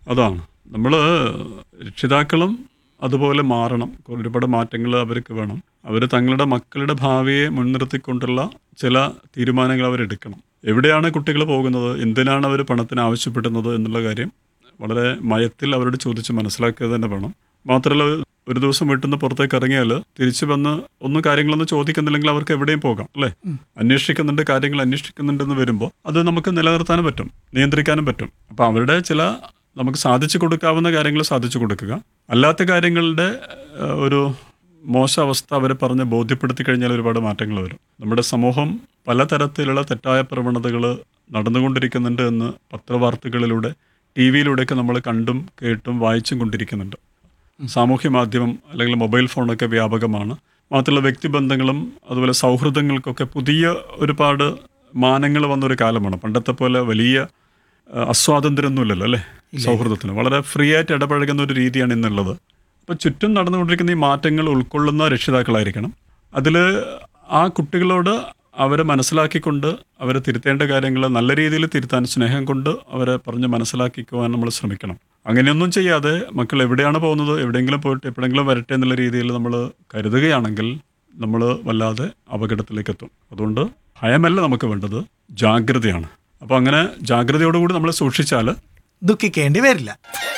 അതാണ് നമ്മൾ രക്ഷിതാക്കളും അതുപോലെ മാറണം ഒരുപാട് മാറ്റങ്ങൾ അവർക്ക് വേണം അവർ തങ്ങളുടെ മക്കളുടെ ഭാവിയെ മുൻനിർത്തിക്കൊണ്ടുള്ള ചില തീരുമാനങ്ങൾ അവരെടുക്കണം എവിടെയാണ് കുട്ടികൾ പോകുന്നത് എന്തിനാണ് അവർ പണത്തിന് ആവശ്യപ്പെടുന്നത് എന്നുള്ള കാര്യം വളരെ മയത്തിൽ അവരോട് ചോദിച്ച് മനസ്സിലാക്കുക തന്നെ വേണം മാത്രമല്ല ഒരു ദിവസം വീട്ടിൽ നിന്ന് പുറത്തേക്ക് ഇറങ്ങിയാൽ തിരിച്ചു വന്ന് ഒന്നും കാര്യങ്ങളൊന്നും ചോദിക്കുന്നില്ലെങ്കിൽ അവർക്ക് എവിടെയും പോകാം അല്ലേ അന്വേഷിക്കുന്നുണ്ട് കാര്യങ്ങൾ അന്വേഷിക്കുന്നുണ്ടെന്ന് വരുമ്പോൾ അത് നമുക്ക് നിലനിർത്താനും പറ്റും നിയന്ത്രിക്കാനും പറ്റും അപ്പോൾ അവരുടെ ചില നമുക്ക് സാധിച്ചു കൊടുക്കാവുന്ന കാര്യങ്ങൾ സാധിച്ചു കൊടുക്കുക അല്ലാത്ത കാര്യങ്ങളുടെ ഏഹ്, ഒരു മോശ അവസ്ഥ അവരെ പറഞ്ഞ് ബോധ്യപ്പെടുത്തി കഴിഞ്ഞാൽ ഒരുപാട് മാറ്റങ്ങൾ വരും നമ്മുടെ സമൂഹം പലതരത്തിലുള്ള തെറ്റായ പ്രവണതകൾ നടന്നുകൊണ്ടിരിക്കുന്നുണ്ട് എന്ന് പത്രവാർത്തകളിലൂടെ ടി വിയിലൂടെയൊക്കെ നമ്മൾ കണ്ടും കേട്ടും വായിച്ചും കൊണ്ടിരിക്കുന്നുണ്ട് സാമൂഹ്യ മാധ്യമം അല്ലെങ്കിൽ മൊബൈൽ ഫോണൊക്കെ വ്യാപകമാണ് മാത്രമല്ല വ്യക്തിബന്ധങ്ങളും അതുപോലെ സൗഹൃദങ്ങൾക്കൊക്കെ പുതിയ ഒരുപാട് മാനങ്ങൾ വന്നൊരു കാലമാണ് പണ്ടത്തെ പോലെ വലിയ ആ, അസ്വാതന്ത്ര്യമൊന്നുമില്ലല്ലോ അല്ലേ സൗഹൃദത്തിന് വളരെ ഫ്രീ ആയിട്ട് ഇടപഴകുന്ന ഒരു രീതിയാണ് ഇന്നുള്ളത് അപ്പോൾ ചുറ്റും നടന്നുകൊണ്ടിരിക്കുന്ന ഈ മാറ്റങ്ങൾ ഉൾക്കൊള്ളുന്ന രക്ഷിതാക്കളായിരിക്കണം അതിൽ ആ കുട്ടികളോട് അവരെ മനസ്സിലാക്കിക്കൊണ്ട് അവരെ തിരുത്തേണ്ട കാര്യങ്ങൾ നല്ല രീതിയിൽ തിരുത്താൻ സ്നേഹം കൊണ്ട് അവരെ പറഞ്ഞ് മനസ്സിലാക്കിക്കുവാൻ നമ്മൾ ശ്രമിക്കണം അങ്ങനെയൊന്നും ചെയ്യാതെ മക്കൾ എവിടെയാണ് പോകുന്നത് എവിടെയെങ്കിലും പോയിട്ട് എപ്പോഴെങ്കിലും വരട്ടെ എന്നുള്ള രീതിയിൽ നമ്മൾ കരുതുകയാണെങ്കിൽ നമ്മൾ വല്ലാതെ അപകടത്തിലേക്ക് എത്തും അതുകൊണ്ട് ഭയമല്ല നമുക്ക് വേണ്ടത് ജാഗ്രതയാണ് അപ്പോൾ അങ്ങനെ ജാഗ്രതയോടുകൂടി നമ്മൾ സൂക്ഷിച്ചാൽ ദുഃഖിക്കേണ്ടി വരില്ല